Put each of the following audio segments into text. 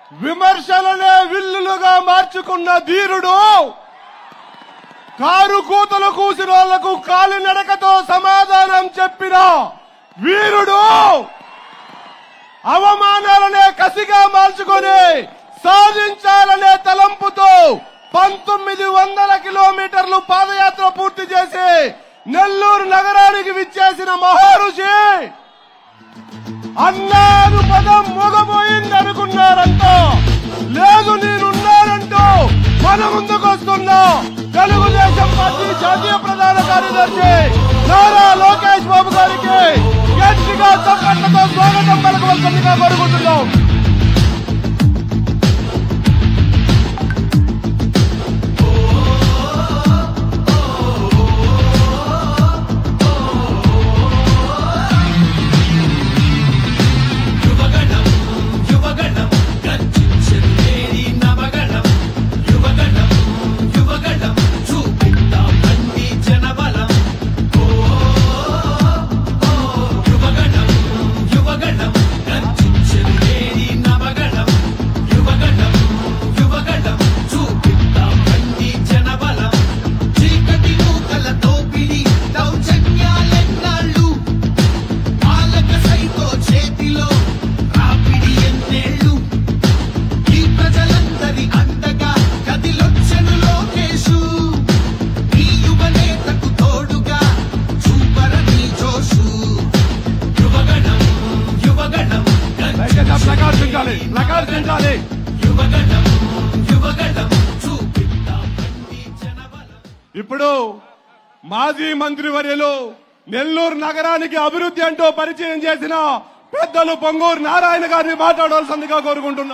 విమర్శలనే విల్లులుగా మార్చుకున్న ధీరుడు కారు కూతలు కూసిన వాళ్లకు కాలినడకతో సమాధానం చెప్పిన వీరుడు అవమానాలనే కసిగా మార్చుకొని సాధించాలనే తలంపుతో పంతొమ్మిది వందల కిలోమీటర్లు పాదయాత్ర పూర్తి చేసి నెల్లూరు నగరానికి విచ్చేసిన మహర్షి అన్నారు పదం మొగబోయింది అనుకున్నారంటూ లేదు నేనున్నానంటూ మన ముందుకు వస్తున్నా తెలుగుదేశం పార్టీ జాతీయ ప్రధాన కార్యదర్శి నారా లోకేష్ బాబు గారికి గట్టిగా చప్పట్లతో స్వాగతం పలకవలసిందిగా కోరుకుంటున్నాం యువగణం యువగణం గర్జించేది నవగణం యువగణం యువగణం చూపిద్దాం బండి జనబలం ఓ ఓ, యువగణం యువగణం గర్జించేది నవగణం యువగణం యువగణం చూపిద్దాం బండి జనబలం చీకటి మూకల తోపిడి దౌర్జన్యాలెన్నాళ్ళు పాలక సైతో చేతిలో రాపిడి ఎన్నేళ్ళు ఈ ప్రజలందరి అండగా కదిలొచ్చెను లోకేశు ఈ యువనేతకు తోడుగా చూపరని జోషు యువగణం యువగణం ప్రకాశించాలి ప్రకాశించాలి యువగణం యువగణం చూపిద్దాం బండి జనబలం ఇప్పుడు మాజీ మంత్రివర్యులు నెల్లూరు నగరానికి అభివృద్ధి అంటూ పరిచయం చేసిన పెద్దలు పొంగూరు నారాయణ గారిని మాట్లాడవలసిందిగా కోరుకుంటున్నా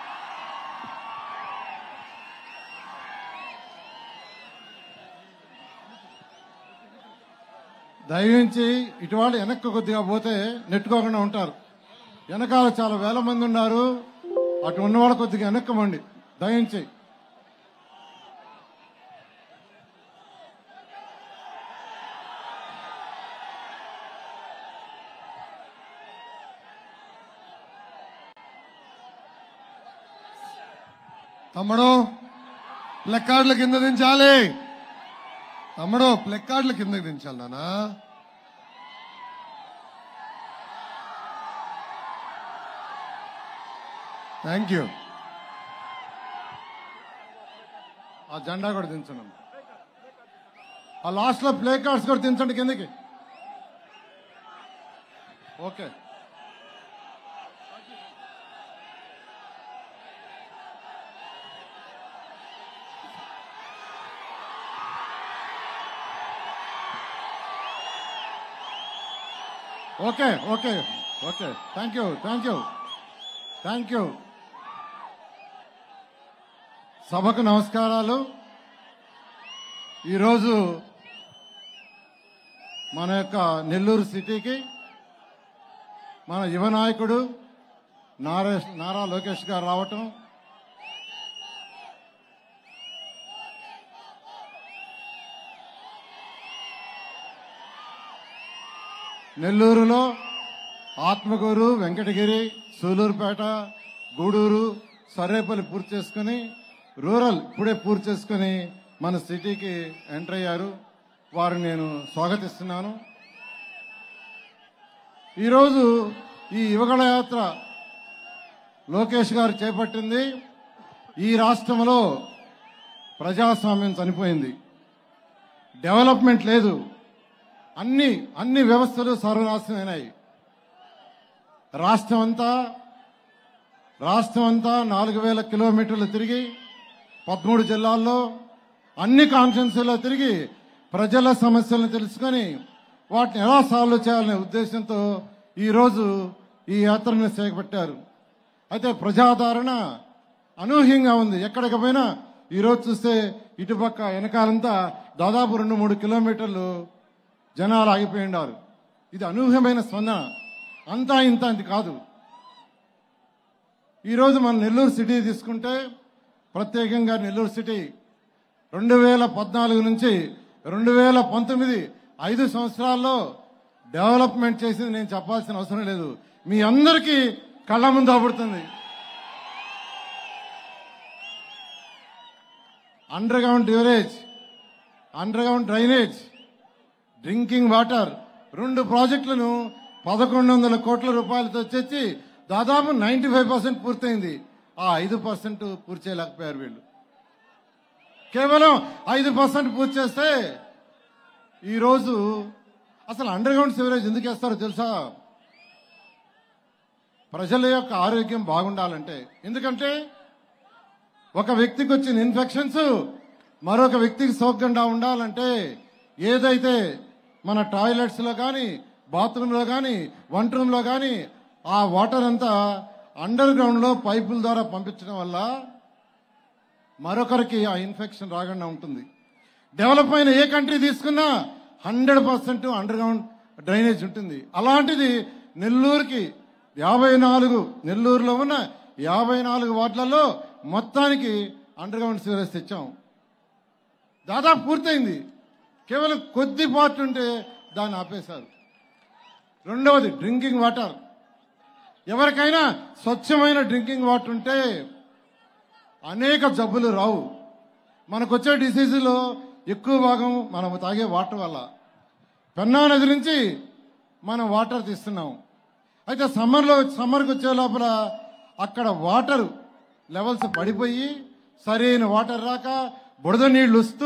దయించి ఇటువాళ్ళు వెనక్కి కొద్దిగా పోతే నెట్టుకోకుండా ఉంటారు వెనకాల చాలా వేల మంది ఉన్నారు అటు ఉన్నవాళ్ళు కొద్దిగా వెనక్కమండి దయించి తమ్ముడు ప్లెక్కార్డుల కింద దించాలి తమ్ముడు ప్లెక్కార్డుల కిందకి దించాలి నానా థ్యాంక్ యూ ఆ జెండా కూడా దించండి ఆ లాస్ట్ లో ప్లే కార్డ్స్ కూడా దించండి కిందకి okay okay okay okay thank you thank you thank you సభకు నమస్కారాలు ఈరోజు మన యొక్క నెల్లూరు సిటీకి మన యువ నాయకుడు నారా నారా లోకేష్ గారు రావటం నెల్లూరులో ఆత్మకూరు వెంకటగిరి సూలూరుపేట గూడూరు సర్రేపల్లి పూర్తి చేసుకుని రూరల్ ఇప్పుడే పూర్తి చేసుకుని మన సిటీకి ఎంటర్ అయ్యారు వారిని నేను స్వాగతిస్తున్నాను ఈరోజు ఈ యువగళ యాత్ర లోకేష్ గారు చేపట్టింది ఈ రాష్ట్రంలో ప్రజాస్వామ్యం చనిపోయింది డెవలప్మెంట్ లేదు అన్ని అన్ని వ్యవస్థలు సర్వనాశనమైనాయి రాష్ట్రం అంతా రాష్ట్రం అంతా నాలుగు వేల కిలోమీటర్లు తిరిగి పదమూడు జిల్లాల్లో అన్ని కాన్ఫరెన్స్లో తిరిగి ప్రజల సమస్యలను తెలుసుకొని వాటిని ఎలా సాల్వ్ చేయాలనే ఉద్దేశంతో ఈరోజు ఈ యాత్రను చేపట్టారు అయితే ప్రజాదరణ అనూహ్యంగా ఉంది ఎక్కడికి పోయినా ఈరోజు చూస్తే ఇటుపక్క వెనకాలంతా దాదాపు రెండు మూడు కిలోమీటర్లు జనాలు ఆగిపోయి ఉన్నారు ఇది అనూహ్యమైన స్పందన అంతా ఇంత అంత కాదు ఈరోజు మన నెల్లూరు సిటీ తీసుకుంటే ప్రత్యేకంగా నెల్లూరు సిటీ రెండు వేల పద్నాలుగు నుంచి రెండు వేల పంతొమ్మిది ఐదు సంవత్సరాల్లో డెవలప్మెంట్ చేసింది నేను చెప్పాల్సిన అవసరం లేదు మీ అందరికీ కళ్ళ ముందు అబడుతుంది underground drainage underground drainage drinking water రెండు ప్రాజెక్టులను పదకొండు వందల కోట్ల రూపాయలతో తెచ్చి దాదాపు నైంటీ ఫైవ్ పర్సెంట్ పూర్తయింది ఆ ఐదు పర్సెంట్ పూర్తి చేయలేకపోయారు వీళ్ళు కేవలం ఐదు పర్సెంట్ పూర్తి చేస్తే ఈరోజు అసలు అండర్ గ్రౌండ్ సివరేజ్ ఎందుకు వేస్తారో తెలుసా ప్రజల యొక్క ఆరోగ్యం బాగుండాలంటే ఎందుకంటే ఒక వ్యక్తికి వచ్చిన ఇన్ఫెక్షన్స్ మరొక వ్యక్తికి సోకకుండా ఉండాలంటే ఏదైతే మన టాయిలెట్స్ లో కానీ బాత్రూమ్ లో కానీ వంట రూమ్ లో కానీ ఆ వాటర్ అంతా అండర్ గ్రౌండ్ లో పైపుల ద్వారా పంపించడం వల్ల మరొకరికి ఆ ఇన్ఫెక్షన్ రాకుండా ఉంటుంది డెవలప్ అయిన ఏ కంట్రీ తీసుకున్నా hundred percent underground drainage ఉంటుంది అలాంటిది నెల్లూరుకి యాభై నాలుగు నెల్లూరులో ఉన్న యాభై నాలుగు వార్డులలో మొత్తానికి అండర్ గ్రౌండ్ సివరేజ్ తెచ్చాం దాదాపు పూర్తయింది కేవలం కొద్ది పార్ట్ ఉంటే దాన్ని ఆపేశారు రెండవది డ్రింకింగ్ వాటర్ ఎవరికైనా స్వచ్ఛమైన డ్రింకింగ్ వాటర్ ఉంటే అనేక జబ్బులు రావు మనకు వచ్చే డిసీజులో ఎక్కువ భాగం మనం తాగే వాటర్ వల్ల పెన్నా నది నుంచి మనం వాటర్ తీస్తున్నాం అయితే సమ్మర్లో సమ్మర్కి వచ్చే లోపల అక్కడ వాటర్ లెవెల్స్ పడిపోయి సరైన వాటర్ రాక బురద నీళ్లు వస్తూ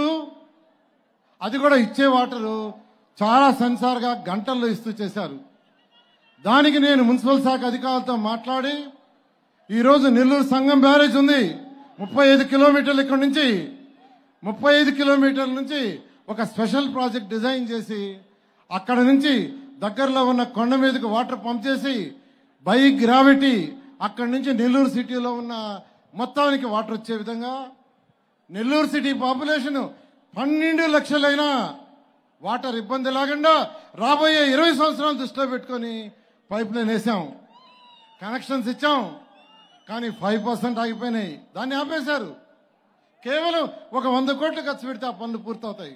అది కూడా ఇచ్చే వాటరు చాలా సెన్సార్గా గంటల్లో ఇస్తూ చేశారు దానికి నేను మున్సిపల్ శాఖ అధికారులతో మాట్లాడి ఈరోజు నెల్లూరు సంఘం బ్యారేజ్ ఉంది ముప్పై ఐదు కిలోమీటర్లు ఇక్కడ నుంచి ముప్పై ఐదు కిలోమీటర్ల నుంచి ఒక స్పెషల్ ప్రాజెక్ట్ డిజైన్ చేసి అక్కడ నుంచి దగ్గరలో ఉన్న కొండ మీదకి వాటర్ పంప్ చేసి బై గ్రావిటీ అక్కడి నుంచి నెల్లూరు సిటీలో ఉన్న మొత్తానికి వాటర్ వచ్చే విధంగా నెల్లూరు సిటీ పాపులేషన్ పన్నెండు లక్షలైనా వాటర్ ఇబ్బంది లేకుండా రాబోయే ఇరవై సంవత్సరాలు దృష్టిలో పెట్టుకొని పైప్ లైన్ వేసాం కనెక్షన్స్ ఇచ్చాం కానీ ఫైవ్ పర్సెంట్ ఆగిపోయినాయి దాన్ని ఆపేశారు కేవలం ఒక వంద కోట్లు ఖర్చు పెడితే ఆ పనులు పూర్తవుతాయి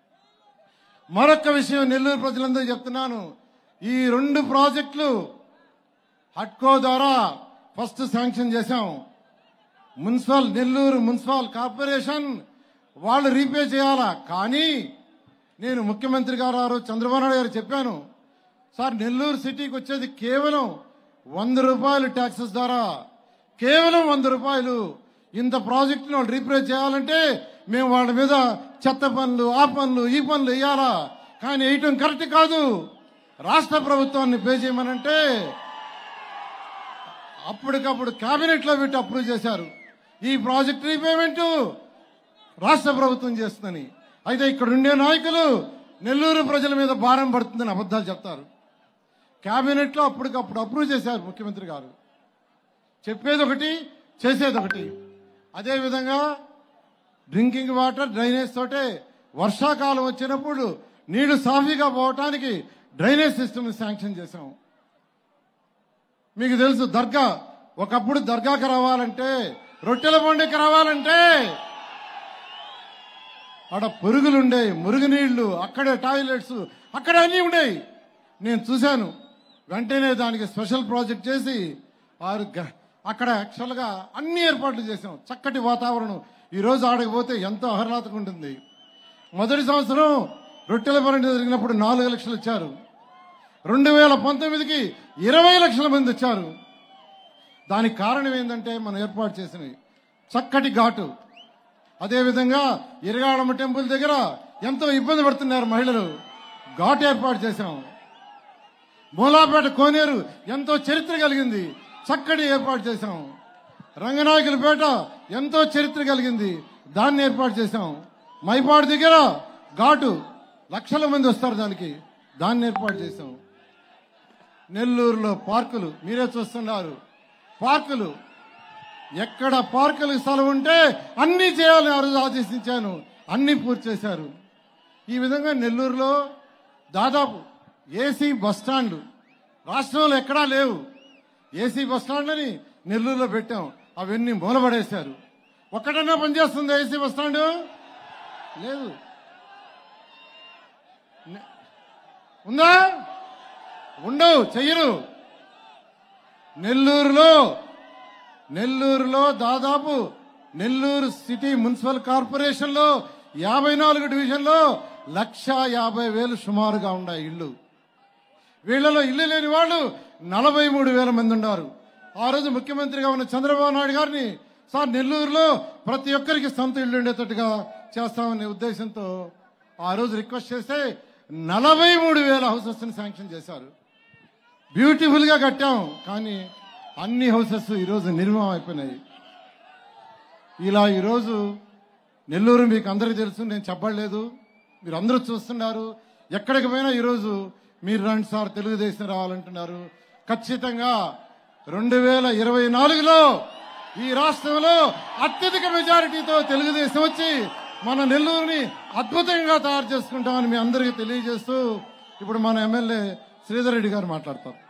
మరొక విషయం నెల్లూరు ప్రజలందరూ చెప్తున్నాను ఈ రెండు ప్రాజెక్టులు హట్కో ద్వారా ఫస్ట్ శాంక్షన్ చేశాం మున్సిపల్ నెల్లూరు మున్సిపల్ కార్పొరేషన్ వాళ్ళు రీపే చేయాలా కానీ నేను ముఖ్యమంత్రి గారు ఆ రోజు చంద్రబాబు నాయుడు గారు చెప్పాను సార్ నెల్లూరు సిటీకి వచ్చేది కేవలం వంద రూపాయలు ట్యాక్సెస్ ద్వారా కేవలం వంద రూపాయలు ఇంత ప్రాజెక్టును వాళ్ళు రీప్రే చేయాలంటే మేము వాళ్ళ మీద చెత్త పనులు ఆ పనులు ఈ పనులు వేయాలా కానీ వేయటం కరెక్ట్ కాదు రాష్ట్ర ప్రభుత్వాన్ని పే చేయమనంటే అప్పటికప్పుడు కేబినెట్ లో పెట్టి అప్రూవ్ చేశారు ఈ ప్రాజెక్ట్ రీపేమెంట్ రాష్ట్ర ప్రభుత్వం చేస్తుందని అయితే ఇక్కడ ఉండే నాయకులు నెల్లూరు ప్రజల మీద భారం పడుతుందని అబద్ధాలు చెప్తారు కేబినెట్ లో అప్పటికప్పుడు అప్రూవ్ చేశారు ముఖ్యమంత్రి గారు చెప్పేది ఒకటి చేసేది ఒకటి అదేవిధంగా డ్రింకింగ్ వాటర్ డ్రైనేజ్ తోటే వర్షాకాలం వచ్చినప్పుడు నీళ్లు సాఫీగా పోవటానికి డ్రైనేజ్ సిస్టమ్ శాంక్షన్ చేశాం మీకు తెలుసు దర్గా ఒకప్పుడు దర్గాకి రావాలంటే రొట్టెల పండుగకి రావాలంటే ఆడ పురుగులు ఉండేవి మురుగునీళ్లు అక్కడే టాయిలెట్స్ అక్కడ అన్నీ ఉండేవి నేను చూశాను వెంటనే దానికి స్పెషల్ ప్రాజెక్ట్ చేసి వారు గ- అక్కడ యాక్చువల్గా అన్ని ఏర్పాట్లు చేశాం చక్కటి వాతావరణం ఈ రోజు ఆడకు పోతే ఎంతో ఆహ్లాదకంగా ఉంటుంది మొదటి సంవత్సరం రొట్టెల పండుగ జరిగినప్పుడు నాలుగు లక్షలు ఇచ్చారు రెండు వేల పంతొమ్మిదికి ఇరవై లక్షల మంది వచ్చారు దానికి కారణం ఏంటంటే మనం ఏర్పాటు చేసినవి చక్కటి ఘాటు అదేవిధంగా ఇరగాడమ్మ టెంపుల్ దగ్గర ఎంతో ఇబ్బంది పడుతున్నారు మహిళలు ఘాట్ ఏర్పాటు చేశాం మూలాపేట కోనేరు ఎంతో చరిత్ర కలిగింది చక్కటి ఏర్పాటు చేశాం రంగనాయకులపేట ఎంతో చరిత్ర కలిగింది దాన్ని ఏర్పాటు చేశాం మైపాడు దగ్గర ఘాటు లక్షల మంది వస్తారు దానికి దాన్ని ఏర్పాటు చేశాం నెల్లూరులో పార్కులు మీరే చూస్తున్నారు పార్కులు ఎక్కడ పార్కులకు స్థలం ఉంటే అన్ని చేయాలని ఆ రోజు ఆదేశించాను అన్ని పూర్తి చేశారు ఈ విధంగా నెల్లూరులో దాదాపు ఏసీ బస్ స్టాండ్లు రాష్ట్రంలో ఎక్కడా లేవు ఏసీ బస్ స్టాండ్లని నెల్లూరులో పెట్టాం అవన్నీ మూలపడేశారు ఒక్కటన్నా పనిచేస్తుంది ఏసీ బస్ స్టాండ్ లేదు నె- ఉందా ఉండవు చెయ్యరు నెల్లూరులో నెల్లూరులో దాదాపు నెల్లూరు సిటీ మున్సిపల్ కార్పొరేషన్ లో యాభై నాలుగు డివిజన్లో లక్ష యాభై వేలు సుమారుగా ఉన్నాయి ఇళ్ళు వీళ్ళలో ఇల్లు లేని వాళ్ళు నలభై మూడు వేల మంది ఉన్నారు ఆ రోజు ముఖ్యమంత్రిగా ఉన్న చంద్రబాబు నాయుడు గారిని సార్ నెల్లూరులో ప్రతి ఒక్కరికి సొంత ఇల్లు ఉండేటట్టుగా చేస్తామనే ఉద్దేశంతో ఆ రోజు రిక్వెస్ట్ చేస్తే నలభై మూడు వేల హౌసెస్ శాంక్షన్ చేశారు బ్యూటిఫుల్ గా కట్టాం కానీ అన్ని హౌసెస్ ఈరోజు నిర్మం అయిపోయినాయి ఇలా ఈరోజు నెల్లూరు మీకు అందరికీ తెలుసు నేను చెప్పలేదు మీరు అందరూ చూస్తున్నారు ఎక్కడికి పోయినా ఈరోజు మీరు రండి సార్ తెలుగుదేశం రావాలంటున్నారు ఖచ్చితంగా రెండు వేల ఇరవై నాలుగులో ఈ రాష్ట్రంలో అత్యధిక మెజారిటీతో తెలుగుదేశం వచ్చి మన నెల్లూరుని అద్భుతంగా తయారు చేసుకుంటామని మీ అందరికీ తెలియజేస్తూ ఇప్పుడు మన ఎమ్మెల్యే శ్రీధర్ రెడ్డి గారు మాట్లాడతారు